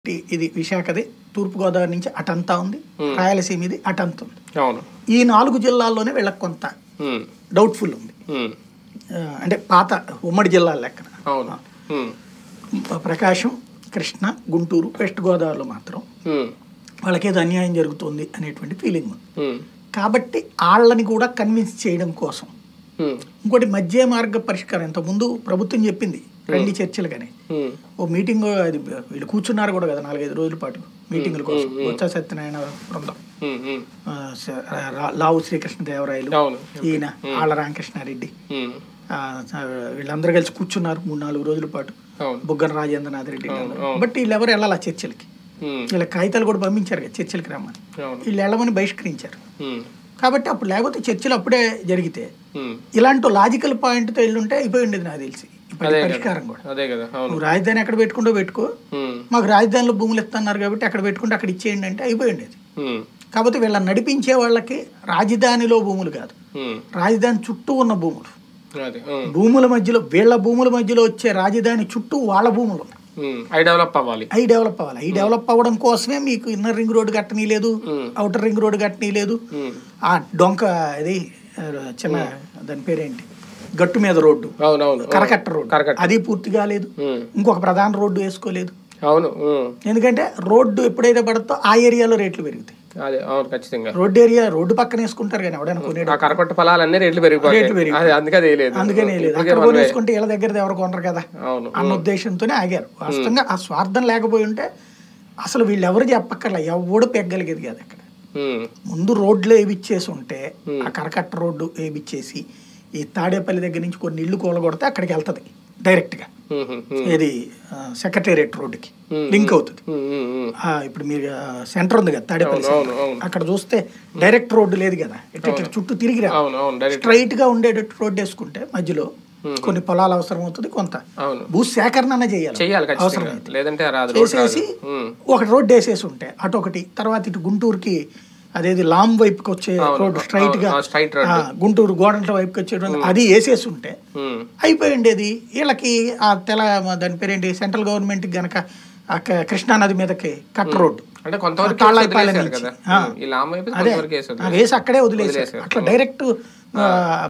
ఇ- ఇది విశాఖది తూర్పుగోదావరి నుంచి అటంతా ఉంది రాయలసీమ ఇది అటంతా ఉంది అవును ఈ నాలుగు జిల్లాల్లోనే వీళ్ళకి కొంత ఉమ్, డౌట్ఫుల్ ఉంది ఉమ్, ఆ, అంటే పాత ఉమ్మడి జిల్లాల లెక్కన అవును ఉమ్, ప్రకాశం కృష్ణ గుంటూరు వెస్ట్ గోదావరిలో మాత్రం ఉమ్, వాళ్ళకేదో అన్యాయం జరుగుతుంది అనేటువంటి ఫీలింగ్ ఉంది ఉమ్, కాబట్టి కాబట్టి వాళ్ళని కూడా కన్విన్స్ చేయడం కోసం ఉమ్, ఇంకోటి మధ్య మార్గ పరిష్కారం ఇంతకుముందు ప్రభుత్వం చెప్పింది రండి చర్చలు కానీ ఉమ్, ఓ మీటింగ్ అది వీళ్ళు కూర్చున్నారు కూడా కదా నాలుగైదు రోజుల పాటు మీటింగుల కోసం బొత్స సత్యనారాయణ బృందం ఉమ్, ఉమ్, ఆ, స- రా- లావు శ్రీకృష్ణదేవరాయలు అవును ఈయన ఆళ్ళ రామకృష్ణారెడ్డి ఉమ్, ఆ, ఆ, వీళ్ళందరూ కలిసి కూర్చున్నారు మూడు నాలుగు రోజుల పాటు అవును బుగ్గన రాజేంద్రనాథ్ రెడ్డి అవును, వీళ్ళందరూ. బట్ వీళ్ళు ఎవరు వెళ్ళాలి ఆ చర్చలకి ఉమ్, వీళ్ళ కాగితాలు కూడా పంపించారు కదా చర్చలకి రమ్మని అవును వీళ్ళు వెళ్ళమని బహిష్కరించారు ఉమ్, కాబట్టి అప్పుడు లేకపోతే చర్చలు అప్పుడే జరిగితే ఉమ్, ఇలాంటి లాజికల్ పాయింట్తో వెళ్ళుంటే అయిపోయి ఉండేది నాకు తెలిసి ఇప్పుడు అదే పరిష్కారం కూడా అదే కదా అవును నువ్వు రాజధాని ఎక్కడ పెట్టుకుంటో పెట్టుకో ఉమ్, మాకు రాజధానిలో భూములు ఇస్తున్నారు కాబట్టి అక్కడ పెట్టుకుంటే అక్కడ ఇచ్చేయండి అంటే అయిపోయి ఉండేది ఉమ్, కాకపోతే వీళ్ళని నడిపించే వాళ్ళకి రాజధానిలో భూములు కాదు ఉమ్, రాజధాని చుట్టూ ఉన్న భూములు అదే ఉమ్, భూముల మధ్యలో వీళ్ళ భూముల మధ్యలో వచ్చే రాజధాని చుట్టూ వాళ్ళ భూములు ఉన్నాయి ఉమ్, అవి డెవలప్ అవ్వాలి అవి డెవలప్ అవ్వాలి అవి డెవలప్ అవ్వడం కోసమే మీకు ఇన్నర్ రింగ్ రోడ్ కట్టనీ లేదు ఉమ్. అవుటర్ రింగ్ రోడ్ కట్టనీ లేదు ఉమ్, ఆ డొంక ఇది ఆ, చిన్న దాని పేరేంటి గట్టు మీద రోడ్డు అవును అవును కరకట్ట రోడ్డు కరకట్ట. అది పూర్తి కాలేదు ఉమ్, ఇంకొక ప్రధాన రోడ్డు వేసుకోలేదు అవును ఉమ్, ఎందుకంటే రోడ్డు ఎప్పుడైతే పడుతుందో ఆ ఏరియాలో రేట్లు పెరుగుతాయి అదే అవును ఖచ్చితంగా రోడ్డు ఏరియా రోడ్డు పక్కన వేసుకుంటారు కానీ ఎవడైనా కొనేడు ఆ కరకొట్ట ఫలాలన్నీ రేట్లు పెరిగిపోతాయి రేట్లు పెరిగిపోతాయి. అదే అందుకే అది లేదు అందుకనే లేదు ఇప్పటికే అక్కడ మనమే- కొనేసుకుంటే వీళ్ళ దగ్గర ఎవరు కొనరు కదా అవును అన్న ఉద్దేశంతోనే ఆగారు వాస్తవంగా ఆ స్వార్థం లేకపోయి ఉంటే అసలు వీళ్ళు ఎవరు చెప్పక్కర్లా ఎవడు పెగ్గలిగేది కాదు అక్కడ ఉమ్, ముందు రోడ్లు వేపిచ్చేసి ఉంటే ఆ కరకట్ట రోడ్డు వేపిచ్చేసి ఈ తాడేపల్లి దగ్గర నుంచి కొన్ని ఇల్లు కూలగొడితే అక్కడికి వెళ్తుంది డైరెక్ట్గా ఉమ్, ఉమ్, ఉమ్, ఏది సెక్రటేరియట్ రోడ్డుకి లింక్ అవుతుంది ఉమ్, ఉమ్, ఉమ్, ఆ, ఇప్పుడు మీరు సెంటర్ ఉంది కదా తాడేపల్లి అవును సెంటర్ అవును అక్కడ చూస్తే డైరెక్ట్ రోడ్డు లేదు కదా ఇట్లా ఇట్లా చుట్టూ తిరిగి రా అవును అవును డైరెక్ట్ స్ట్రైట్ గా ఉండేటట్టు రోడ్డు వేసుకుంటే మధ్యలో కొన్ని పొలాలు అవసరం అవుతుంది కొంత అవును భూ సేకరణ అన్న చేయాలి చెయ్యాలి అవసరం ఖచ్చితంగా లేదంటే రాదు రోడ్ రాదు చేసేసి ఉమ్, ఒక రోడ్డు వేసేసి ఉంటే అటు ఒకటి తర్వాత ఇటు గుంటూరుకి అదేది లాంగ్ వైపుకి వచ్చే రోడ్డు స్ట్రైట్ గా ఆ, స్ట్రైట్ రోడ్ ఆ, గుంటూరు గోడంట్ల వైపుకి వచ్చే రోడ్డు అది వేసేసి ఉంటే ఉమ్, అయిపోయి ఉండేది వీళ్ళకి ఆ తెల దాని పేరేంటి సెంట్రల్ గవర్నమెంట్ గనక ఆ క- కృష్ణానది మీదకి కట్ రోడ్డు అంటే కొంతవరకు తాళ్ళాయిపాలెం వదిలేశారు నుంచి. కదా ఆ. ఉమ్, ఈ లాంగ్ వైపు అదే కొంతవరకు వేసారు ఆ వేసి అక్కడే వదిలేసారు అట్లా డైరెక్ట్